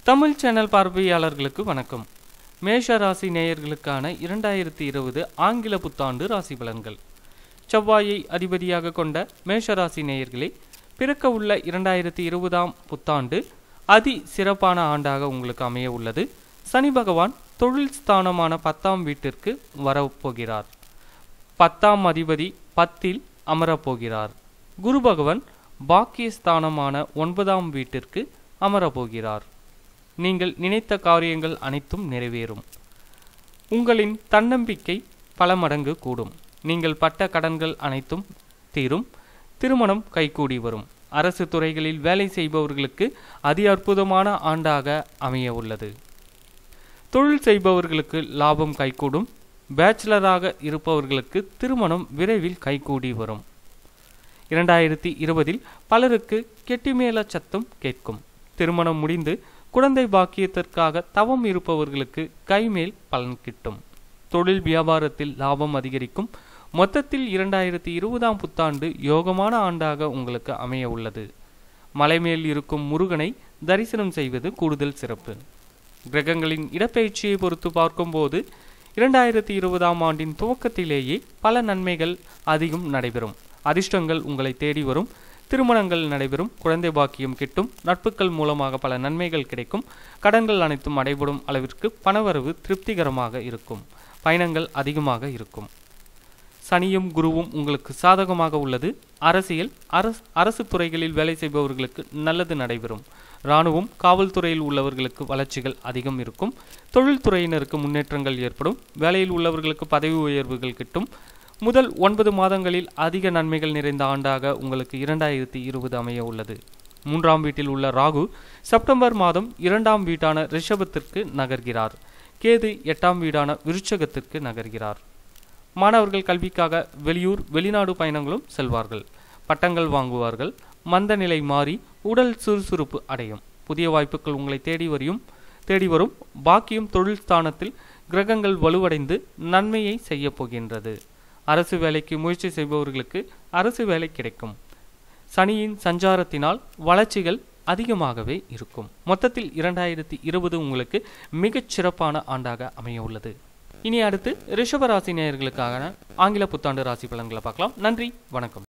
Tamil channel பார்வையாளர்களுக்கு வணக்கம் மேஷ ராசி நேயர்களுக்கான இரண்டாயிரத்தி இருபது ஆங்கில புத்தாண்டு ராசி பலன்கள் செவ்வாயை அதிபதியாக கொண்ட மேஷ ராசி நேயர்களே பிறக்க உள்ள இரண்டாயிரத்தி இருபதாம் புத்தாண்டு அதி சிறப்பான ஆண்டாக உங்களுக்கு அமைய உள்ளது சனி பகவான் தொழில் ஸ்தானமான பத்தாம் வீட்டிற்கு வரப்போகிறார் பத்தாம் அதிபதி பத்தில் அமரப்போகிறார் குரு பகவான் பாக்கியஸ்தானமான ஒன்பதாம் வீட்டிற்கு அமரப்போகிறார் நீங்கள் நினைத்த காரியங்கள் அனைத்தும் நிறைவேறும் உங்களின் தன்னம்பிக்கை பல மடங்கு கூடும் நீங்கள் பட்ட கடன்கள் அனைத்தும் தீரும் திருமணம் கைகூடி வரும் அரசு துறைகளில் வேலை செய்பவர்களுக்கு அதி அற்புதமான ஆண்டாக அமைய உள்ளது தொழில் செய்பவர்களுக்கு லாபம் கைகூடும் பேச்சுலராக இருப்பவர்களுக்கு திருமணம் விரைவில் கைகூடி வரும் இரண்டாயிரத்தி இருபதில் பலருக்கு கெட்டிமேள சத்தம் கேட்கும் திருமணம் முடிந்து குழந்தை பாக்கியத்திற்காக தவம் இருப்பவர்களுக்கு கைமேல் பலன் கிட்டும் தொழில் வியாபாரத்தில் லாபம் அதிகரிக்கும் மொத்தத்தில் இரண்டாயிரத்தி இருபதாம் புத்தாண்டு யோகமான ஆண்டாக உங்களுக்கு அமைய உள்ளது மலைமேல் இருக்கும் முருகனை தரிசனம் செய்வது கூடுதல் சிறப்பு கிரகங்களின் இடப்பெயர்ச்சியை பொறுத்து பார்க்கும்போது இரண்டாயிரத்தி இருபதாம் ஆண்டின் துவக்கத்திலேயே பல நன்மைகள் அதிகம் நடைபெறும் அதிர்ஷ்டங்கள் உங்களை தேடி வரும் திருமணங்கள் நடைபெறும் குழந்தை பாக்கியம் கிட்டும் நட்புகள் மூலமாக பல நன்மைகள் கிடைக்கும் கடன்கள் அனைத்தும் அடைபடும் அளவிற்கு பணவரவு திருப்திகரமாக இருக்கும் பயணங்கள் அதிகமாக இருக்கும் சனியும் குருவும் உங்களுக்கு சாதகமாக உள்ளது அரசியல் அரசு அரசு துறைகளில் வேலை செய்பவர்களுக்கு நல்லது நடைபெறும் இராணுவம் காவல்துறையில் உள்ளவர்களுக்கு வளர்ச்சிகள் அதிகம் இருக்கும் தொழில்துறையினருக்கு முன்னேற்றங்கள் ஏற்படும் வேலையில் உள்ளவர்களுக்கு பதவி உயர்வுகள் கிட்டும் முதல் ஒன்பது மாதங்களில் அதிக நன்மைகள் நிறைந்த ஆண்டாக உங்களுக்கு இரண்டாயிரத்தி இருபது அமைய உள்ளது மூன்றாம் வீட்டில் உள்ள ராகு செப்டம்பர் மாதம் இரண்டாம் வீட்டான ரிஷபத்திற்கு நகர்கிறார் கேது எட்டாம் வீடான விருச்சகத்திற்கு நகர்கிறார் மாணவர்கள் கல்விக்காக வெளியூர் வெளிநாடு பயணங்களும் செல்வார்கள் பட்டங்கள் வாங்குவார்கள் மந்த நிலை மாறி உடல் சுறுசுறுப்பு அடையும் புதிய வாய்ப்புகள் உங்களை தேடி வரையும் தேடி வரும் பாக்கியம் தொழில் ஸ்தானத்தில் கிரகங்கள் வலுவடைந்து நன்மையை செய்ய போகின்றது அரசு வேலைக்கு முயற்சி செய்பவர்களுக்கு அரசு வேலை கிடைக்கும் சனியின் சஞ்சாரத்தினால் வளர்ச்சிகள் அதிகமாகவே இருக்கும் மொத்தத்தில் இரண்டாயிரத்தி இருபது உங்களுக்கு மிகச் சிறப்பான ஆண்டாக அமைய உள்ளது இனி அடுத்து ரிஷப ராசி நேயர்களுக்கான ஆங்கில புத்தாண்டு ராசி பலன்களை பார்க்கலாம் நன்றி வணக்கம்